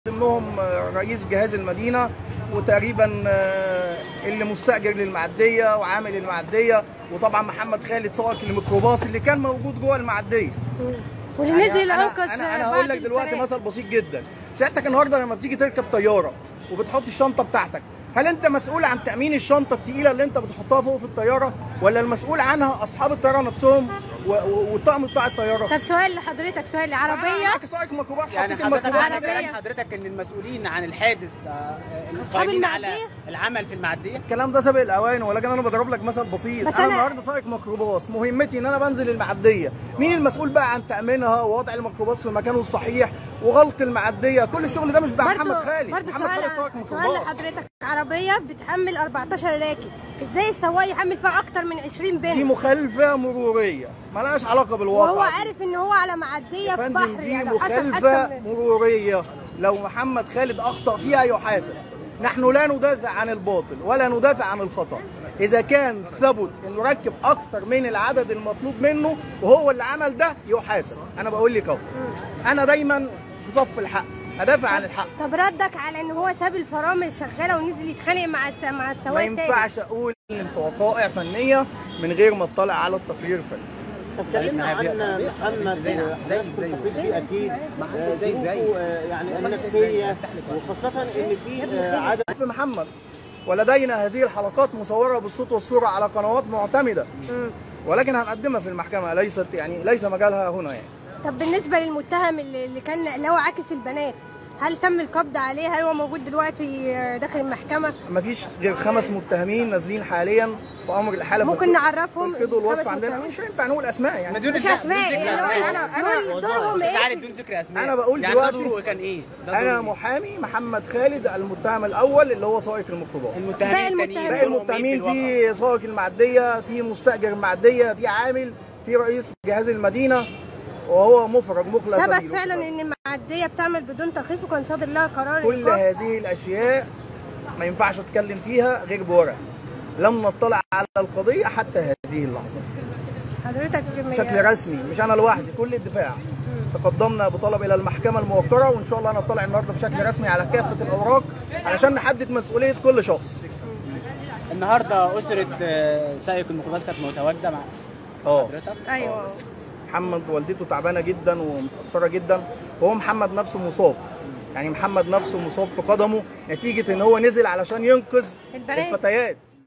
ضمنهم رئيس جهاز المدينه وتقريبا اللي مستاجر للمعديه وعامل المعديه وطبعا محمد خالد سائق الميكروباص اللي كان موجود جوه المعديه واللي نزل يعني انقذ انا انا, أنا هقول لك دلوقتي مثل بسيط جدا سيادتك النهارده لما بتيجي تركب طياره وبتحط الشنطه بتاعتك هل انت مسؤول عن تامين الشنطه الثقيله اللي انت بتحطها فوق في الطياره ولا المسؤول عنها اصحاب الطياره نفسهم والطقم بتاع الطياره طب سؤال لحضرتك سؤال عربيه معاك سائق ميكروباص يعني حطيت حضرتك الميكروباص عربية. كلام حضرتك ان المسؤولين عن الحادث آه، أصحاب القائمين على المعدية؟ العمل في المعديه الكلام ده سابق الاوان ولكن انا بضرب لك مثل بسيط بس انا أنا- النهارده سائق ميكروباص مهمتي ان انا بنزل المعديه مين المسؤول بقى عن تامينها ووضع الميكروباص في مكانه الصحيح وغلق المعديه كل الشغل ده مش بتاع محمد خالد برضه محمد خالد سائق سؤال سؤال ميكروباص لحضرتك عربيه بتحمل 14 راكب ازاي السواق يحمل فيها اكتر من 20 دي بنت مخالفه مروريه ملهاش علاقه بالواقع وهو عارف ان هو على معديه يا في فندم بحر دي يعني لو حصل مخالفه حادثه من- مروريه لو محمد خالد اخطا فيها يحاسب نحن لا ندافع عن الباطل ولا ندافع عن الخطا اذا كان ثبت انه ركب اكثر من العدد المطلوب منه وهو اللي عمل ده يحاسب انا بقول لك اهو انا دايما في صف الحق ادافع عن الحق طب ردك على ان هو ساب الفرامل شغاله ونزل يتخانق مع الس... مع ما السواق التاني ينفعش اقول ان في وقائع فنيه من غير ما اطلع على التقرير الفني اتكلمنا عن محمد حضرتك التوقيت فيه اكيد آه، ظروفه آه، يعني النفسيه وخاصه ان في آه، عدد في محمد ولدينا هذه الحلقات مصوره بالصوت والصوره على قنوات معتمده مم. ولكن هنقدمها في المحكمه ليست يعني ليس مجالها هنا يعني طب بالنسبه للمتهم اللي اللي كان اللي هو عاكس البنات هل تم القبض عليه هل هو موجود دلوقتي آه، داخل المحكمه مفيش غير خمس متهمين نازلين حاليا في امر الاحاله ممكن نعرفهم كده الوصف الخمس عندنا متهمين؟ مش هينفع نقول اسماء يعني بدون مش ذكر- اسماء بدون ذكر اللي هو أسماء. أنا- أنا- دول دورهم مش عارف ايه بدون ذكر اسماء أنا بقول يعني ده دلوقتي- دوره كان ايه؟ ده انا دوره. محامي محمد خالد المتهم الاول اللي هو سائق الميكروباص باقي المتهمين التانيين المتهمين. باقي دورهم إيه المتهمين الواقع؟ في سائق المعديه في مستاجر المعديه في عامل في رئيس جهاز المدينه وهو مفرج مخلص ثبت سبيله. فعلا ان المعديه بتعمل بدون ترخيص وكان صادر لها قرار كل الإيقاف. هذه الاشياء ما ينفعش اتكلم فيها غير بورق لم نطلع على القضيه حتى هذه اللحظه حضرتك بشكل رسمي مش انا لوحدي كل الدفاع تقدمنا بطلب الى المحكمه الموقره وان شاء الله نطلع النهارده بشكل رسمي على كافه الاوراق علشان نحدد مسؤوليه كل شخص النهارده اسره آه، سائق الميكروباص كانت متواجده مع اه حضرتك ايوه محمد والدته تعبانه جدا ومتاثره جدا وهو محمد نفسه مصاب يعني محمد نفسه مصاب في قدمه نتيجه ان هو نزل علشان ينقذ البنات. الفتيات